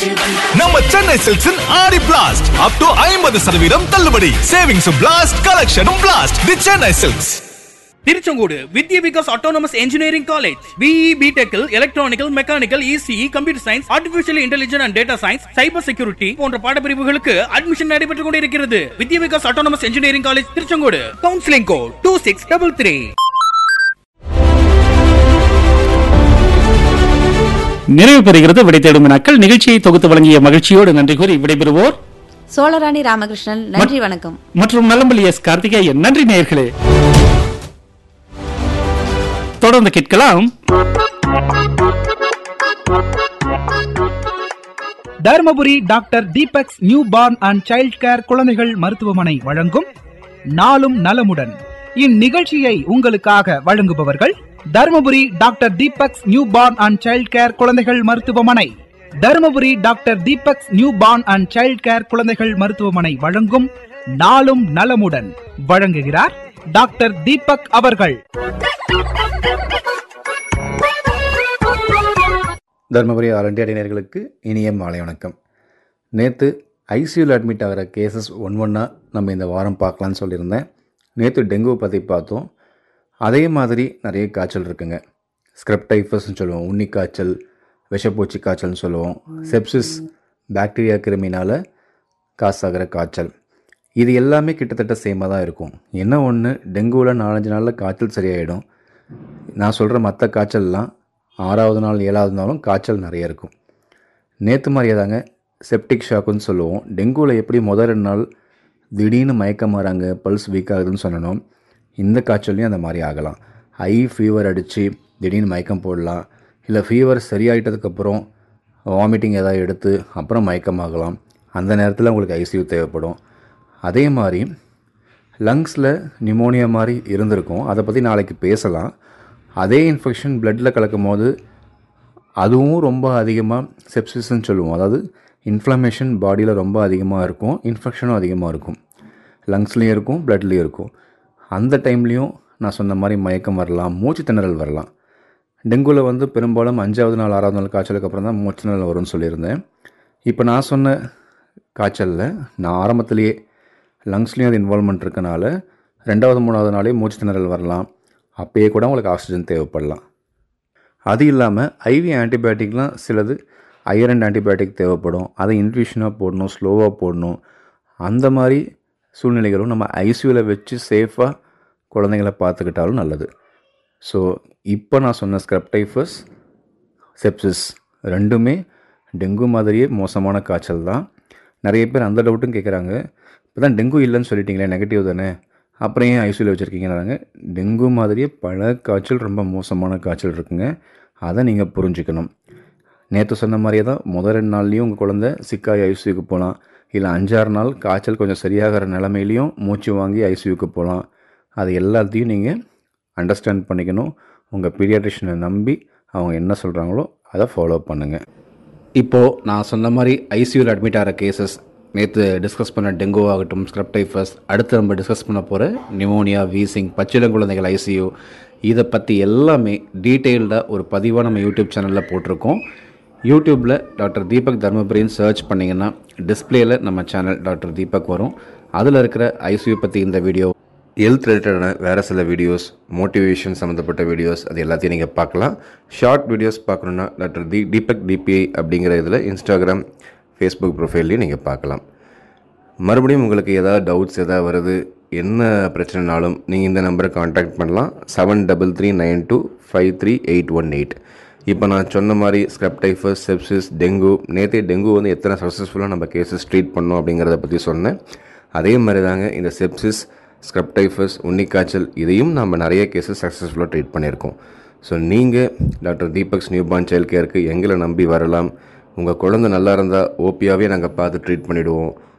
நம்ம சென்னை சில்க்ஸின் ஆடி blast up to ஐம்பது சதவீதம் தள்ளுபடி சேவிங்ஸும் பிளாஸ்ட் கலெக்ஷனும் blast the Chennai silks Tiruchengode Vidya Vikas autonomous engineering college BE பிடெக்கில் electrical mechanical ECE computer science artificial intelligence and data science cyber security போன்ற பாடப்பிரிவுகளுக்கு அட்மிஷன் நடைபெற்றுக் கொண்டிருக்கிறது Vidya Vikas autonomous engineering college Tiruchengode counselling code two six double three நிறைவு பெறுகிறது விடை தேடும் வினாக்கள் நிகழ்ச்சியை தொகுத்து வழங்கிய மகிழ்ச்சியோடு நன்றி கூறி விடைபெறுவோர் சோழராணி ராமகிருஷ்ணன் நன்றி வணக்கம் மற்றும் நல்லம்பள்ளி எஸ் கார்த்திகேயன் நன்றி நேயர்களே தொடர்ந்து கேட்கலாம் Dharmapuri doctor Deepak's newborn and child care குழந்தைகள் மருத்துவமனை வழங்கும் நாளும் நலமுடன் இந்நிகழ்ச்சியை உங்களுக்காக வழங்குபவர்கள் Dharmapuri doctor Deepak's newborn and child care குழந்தைகள் மருத்துவமனை Dharmapuri doctor Deepak's newborn and child care குழந்தைகள் மருத்துவமனை வழங்கும் நாளும் நலமுடன் வழங்குகிறார் டாக்டர் தீபக் அவர்கள் தருமபுரி ஆல் இண்டியா நேயர்களுக்கு இனிய மாலை வணக்கம் நேற்று ஐசியூவில் அட்மிட் ஆகிற கேசஸ் ஒன் ஒன்றா நம்ம இந்த வாரம் பார்க்கலான்னு சொல்லியிருந்தேன் நேற்று டெங்குவை பற்றி பார்த்தோம் அதே மாதிரி நிறைய காய்ச்சல் இருக்குங்க ஸ்க்ரப் டைஃபஸ்ன்னு சொல்லுவோம் உண்ணி காய்ச்சல் விஷப்பூச்சி காய்ச்சல்னு சொல்லுவோம் செப்சிஸ் பாக்டீரியா கிருமினால் காசாகிற காய்ச்சல் இது எல்லாமே கிட்டத்தட்ட சேமாக தான் இருக்கும் என்ன ஒன்று டெங்குவில் நாலஞ்சு நாளில் காய்ச்சல் சரியாயிடும் நான் சொல்கிற மற்ற காய்ச்சல்லாம் ஆறாவது நாள் ஏழாவது நாளும் காய்ச்சல் நிறைய இருக்கும் நேற்று மாதிரியே தாங்க செப்டிக் ஷாக்குன்னு சொல்லுவோம் டெங்குவில் எப்படி முதல் ரெண்டு நாள் திடீர்னு மயக்கம் வராங்க பல்ஸ் வீக் ஆகுதுன்னு சொன்னோம் இந்த காய்ச்சல்லையும் அந்த மாதிரி ஆகலாம் ஹை ஃபீவர் அடித்து திடீர்னு மயக்கம் போடலாம் இல்லை ஃபீவர் சரியாயிட்டதுக்கப்புறம் வாமிட்டிங் ஏதாவது எடுத்து அப்புறம் மயக்கம் ஆகலாம் அந்த நேரத்தில் உங்களுக்கு ஐசியூ தேவைப்படும் அதே மாதிரி லங்ஸில் நிமோனியா மாதிரி இருந்திருக்கும் அதை பற்றி நாளைக்கு பேசலாம் அதே இன்ஃபெக்ஷன் பிளட்டில் கலக்கும் போது அதுவும் ரொம்ப அதிகமாக செப்சிஸ்ன்னு சொல்லுவோம் அதாவது இன்ஃப்ளமேஷன் பாடியில் ரொம்ப அதிகமாக இருக்கும் இன்ஃபெக்ஷனும் அதிகமாக இருக்கும் லங்ஸ்லேயும் இருக்கும் பிளட்லேயும் இருக்கும் அந்த டைம்லேயும் நான் சொன்ன மாதிரி மயக்கம் வரலாம் மூச்சு திணறல் வரலாம் டெங்குவில் வந்து பெரும்பாலும் அஞ்சாவது நாள் ஆறாவது நாள் காய்ச்சலுக்கு அப்புறம் தான் மூச்சு திணறல் வரும்னு சொல்லியிருந்தேன் இப்போ நான் சொன்ன காய்ச்சலில் நான் ஆரம்பத்திலேயே லங்ஸ்லேயும் அது இன்வால்மெண்ட் இருக்கனால ரெண்டாவது மூணாவது நாளே மூச்சு திணறல் வரலாம் அப்பயே கூட உங்களுக்கு ஆக்சிஜன் தேவைப்படலாம் அது இல்லாமல் ஐவி ஆன்டிபயோட்டிக்லாம் சிலது ஐரன் ஆன்டிபயோட்டிக் தேவைப்படும் அதை இன்ஃபியூஷனாக போடணும் ஸ்லோவாக போடணும் அந்த மாதிரி சூழ்நிலைகளும் நம்ம ஐசியூவில் வச்சு சேஃபாக குழந்தைங்கள பார்த்துக்கிட்டாலும் நல்லது ஸோ இப்போ நான் சொன்ன ஸ்க்ரப்டைஃபஸ் செப்சிஸ் ரெண்டுமே டெங்கு மாதிரியே மோசமான காய்ச்சல் தான் நிறைய பேர் அந்த டவுட்டும் கேட்குறாங்க இப்போ தான் டெங்கு இல்லைன்னு சொல்லிட்டீங்களே நெகட்டிவ் தானே அப்புறம் ஏன் ஐசியூவில் வச்சுருக்கீங்கன்னாங்க டெங்கு மாதிரியே பல காய்ச்சல் ரொம்ப மோசமான காய்ச்சல் இருக்குங்க அதை நீங்கள் புரிஞ்சுக்கணும் நேற்று சொன்ன மாதிரியே தான் முதல் ரெண்டு நாள்லேயும் உங்கள் குழந்தை சிக்காய் ஐசியூக்கு போகலாம் இல்லை அஞ்சாறு நாள் காய்ச்சல் கொஞ்சம் சரியாகிற நிலமையிலையும் மூச்சு வாங்கி ஐசியூக்கு போகலாம் அது எல்லாத்தையும் நீங்கள் அண்டர்ஸ்டாண்ட் பண்ணிக்கணும் உங்கள் பீடியாட்ரிஷனை நம்பி அவங்க என்ன சொல்கிறாங்களோ அதை ஃபாலோ பண்ணுங்கள் இப்போது நான் சொன்ன மாதிரி ஐசியூவில் அட்மிட் ஆகிற கேசஸ் நேற்று டிஸ்கஸ் பண்ண டெங்கு ஆகட்டும் ஸ்க்ரப்டைஃபஸ் அடுத்து நம்ம டிஸ்கஸ் பண்ண போகிற நிமோனியா வீசிங் பச்சிளங்குழந்தைகள் ஐசியூ இதை பற்றி எல்லாமே டீட்டெயில்டாக ஒரு பதிவாக நம்ம யூடியூப் சேனலில் போட்டிருக்கோம் யூடியூப்பில் டாக்டர் தீபக் தர்மபுரின்னு சர்ச் பண்ணிங்கன்னா டிஸ்பிளேயில் நம்ம சேனல் டாக்டர் தீபக் வரும் அதில் இருக்கிற ஐசியூ பற்றி இந்த வீடியோ ஹெல்த் ரிலேட்டடான வேறு சில வீடியோஸ் மோட்டிவேஷன் சம்மந்தப்பட்ட வீடியோஸ் அது எல்லாத்தையும் நீங்கள் பார்க்கலாம் ஷார்ட் வீடியோஸ் பார்க்கணுன்னா டாக்டர் தி தீபக் டிபிஐ அப்படிங்கிற இதில் இன்ஸ்டாகிராம் ஃபேஸ்புக் ப்ரொஃபைல்லையும் நீங்கள் பார்க்கலாம் மறுபடியும் உங்களுக்கு ஏதாவது டவுட்ஸ் எதாவது வருது என்ன பிரச்சனைனாலும் நீங்கள் இந்த நம்பரை காண்டாக்ட் பண்ணலாம் seven double three nine two five three eight one eight இப்போ நான் சொன்ன மாதிரி ஸ்க்ரப்டைஃபஸ் செப்சிஸ் டெங்கு நேற்றே டெங்கு வந்து எத்தனை சக்ஸஸ்ஃபுல்லாக நம்ம கேசஸ் ட்ரீட் பண்ணோம் அப்படிங்கிறத பற்றி சொன்னேன் அதே மாதிரி தாங்க இந்த செப்சிஸ் ஸ்க்ரப்டைஃபஸ் உன்னிக்காய்ச்சல் இதையும் நம்ம நிறைய கேசஸ் சக்ஸஸ்ஃபுல்லாக ட்ரீட் பண்ணியிருக்கோம் ஸோ நீங்கள் டாக்டர் தீபக்ஸ் நியூபார்ன் சைல்ட் கேருக்கு எங்களை நம்பி வரலாம் உங்கள் குழந்தை நல்லா இருந்தால் ஓபியாகவே நாங்கள் பார்த்து ட்ரீட் பண்ணிவிடுவோம்